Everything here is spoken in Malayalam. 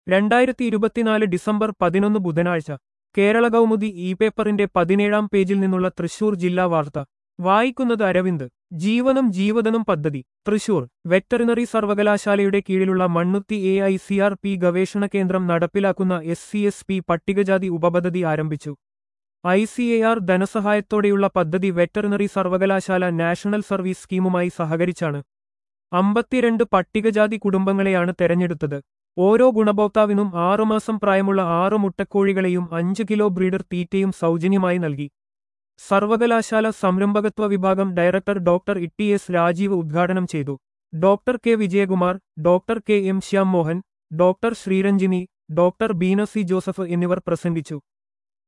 രണ്ടായിരത്തി ഇരുപത്തിനാല് ഡിസംബർ പതിനൊന്ന് ബുധനാഴ്ച കേരള കൗമുദി ഇ പേപ്പറിന്റെ പതിനേഴാം പേജിൽ നിന്നുള്ള തൃശൂർ ജില്ലാ വാർത്ത വായിക്കുന്നത് അരവിന്ദ് ജീവനും ജീവതനും പദ്ധതി തൃശൂർ വെറ്ററിനറി സർവകലാശാലയുടെ കീഴിലുള്ള Mannuthy A I C R P ഗവേഷണ കേന്ദ്രം നടപ്പിലാക്കുന്ന എസ് സി എസ് പി പട്ടികജാതി ഉപപദ്ധതി ആരംഭിച്ചു ഐ സി എ ആർ ധനസഹായത്തോടെയുള്ള പദ്ധതി വെറ്ററിനറി സർവകലാശാല നാഷണൽ സർവീസ് സ്കീമുമായി സഹകരിച്ചാണ് അമ്പത്തിരണ്ട് പട്ടികജാതി കുടുംബങ്ങളെയാണ് തെരഞ്ഞെടുത്തത് ഓരോ ഗുണഭോക്താവിനും ആറുമാസം പ്രായമുള്ള ആറ് മുട്ടക്കോഴികളെയും അഞ്ച് കിലോ ബ്രീഡർ തീറ്റയും സൗജന്യമായി നൽകി സർവകലാശാല സംരംഭകത്വ വിഭാഗം director doctor E S Rajeev ഉദ്ഘാടനം ചെയ്തു doctor K Vijayakumar doctor K M Shyam Mohan doctor Sreeranjini doctor Beena C Joseph എന്നിവർ പ്രസംഗിച്ചു